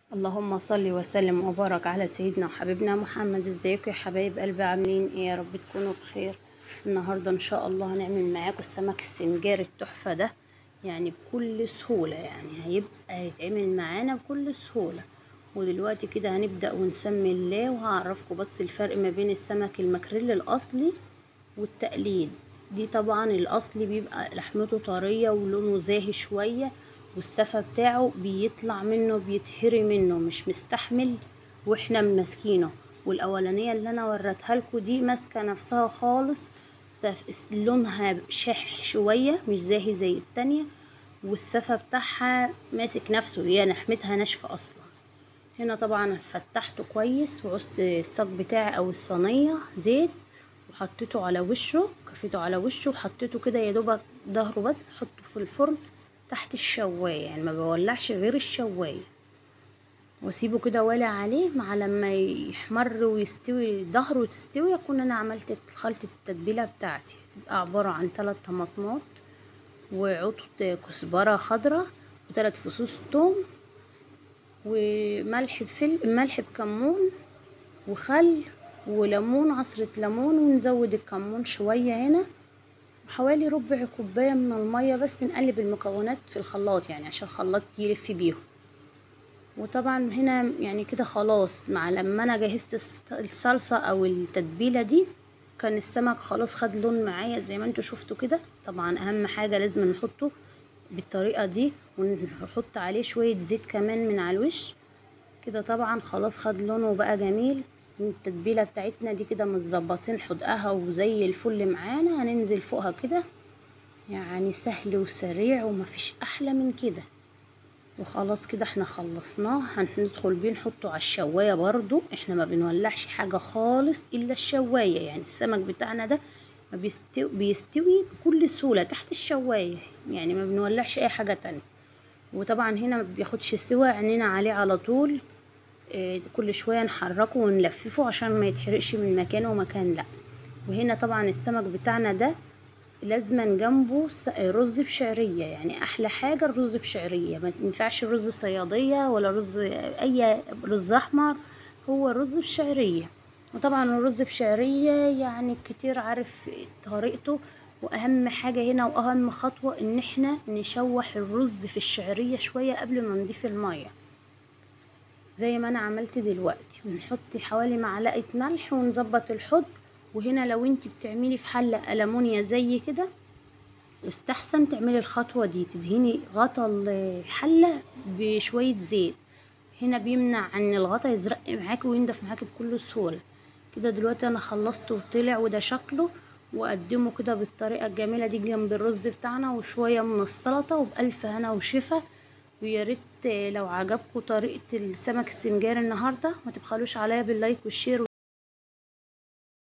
اللهم صل وسلم وبارك على سيدنا وحبيبنا محمد ازيكم يا حبايب قلبي عاملين ايه يا رب تكونوا بخير النهارده ان شاء الله هنعمل معاكم السمك السنجاري التحفه ده يعني بكل سهوله يعني هيبقى يتعمل معانا بكل سهوله ودلوقتي كده هنبدا ونسمي الله وهعرفكم بس الفرق ما بين السمك المكريل الاصلي والتقليد دي طبعا الاصلي بيبقى لحمته طريه ولونه زاهي شويه والسفة بتاعه بيطلع منه بيتهري منه مش مستحمل واحنا ماسكينه والاولانيه اللي انا وريتها لكم دي ماسكه نفسها خالص لونها شح شويه مش زاهي زي التانية والسفة بتاعها ماسك نفسه هي لحمتها ناشفه اصلا هنا طبعا فتحته كويس وعصت الصاج بتاعي او الصينيه زيت وحطيته على وشه كفيته على وشه وحطيته كده يا دوبك ظهره بس حطه في الفرن تحت الشوايه يعني ما بولعش غير الشوايه واسيبه كده والع عليه مع لما يحمر ويستوي ظهره وتستوي اكون انا عملت خلطه التتبيله بتاعتي تبقى عباره عن ثلاث طماطمات وعود كزبره خضراء وثلاث فصوص توم وملح بفل ملح بكمون وخل وليمون عصرة ليمون ونزود الكمون شوية هنا حوالي ربع كوباية من المية بس نقلب المكونات في الخلاط يعني عشان الخلاط يلف بيهم وطبعا هنا يعني كده خلاص مع لما انا جهزت الصلصة او التتبيلة دي كان السمك خلاص خد لون معايا زي ما انتوا شفتوا كده طبعا اهم حاجة لازم نحطه بالطريقة دي ونحط عليه شوية زيت كمان من على الوش كده طبعا خلاص خد لونه وبقى جميل التتبيله بتاعتنا دي كده متظبطين حدقها وزي الفل معانا هننزل فوقها كده يعني سهل وسريع ومفيش احلى من كده وخلاص كده احنا خلصناه هندخل بيه نحطه على الشوايه برضو احنا ما بنولعش حاجه خالص الا الشوايه يعني السمك بتاعنا ده ما بيستوي, بيستوي بكل سهوله تحت الشوايه يعني ما بنولعش اي حاجه تانية وطبعا هنا ما بياخدش سوا عينينا عليه على طول كل شويه نحركه ونلففه عشان ما يتحرقش من مكان ومكان لا وهنا طبعا السمك بتاعنا ده لازما جنبه رز بشعريه يعني احلى حاجه الرز بشعريه ما ينفعش رز صياديه ولا رز اي رز احمر هو رز بشعريه وطبعا الرز بشعريه يعني كتير عارف طريقته واهم حاجه هنا واهم خطوه ان احنا نشوح الرز في الشعريه شويه قبل ما نضيف الميه زي ما انا عملت دلوقتي ونحط حوالي معلقه ملح ونظبط الحط وهنا لو انت بتعملي في حله ألمونيا زي كده يستحسن تعملي الخطوه دي تدهني غطا الحله بشويه زيت هنا بيمنع ان الغطا يزرق معاكي وينضف معاكي بكل سهوله كده دلوقتي انا خلصت وطلع وده شكله واقدمه كده بالطريقه الجميله دي جنب الرز بتاعنا وشويه من السلطه وبالف هنا وشفا ويا ريت لو عجبكم طريقه السمك السنجاري النهارده ما تبخلوش عليا باللايك والشير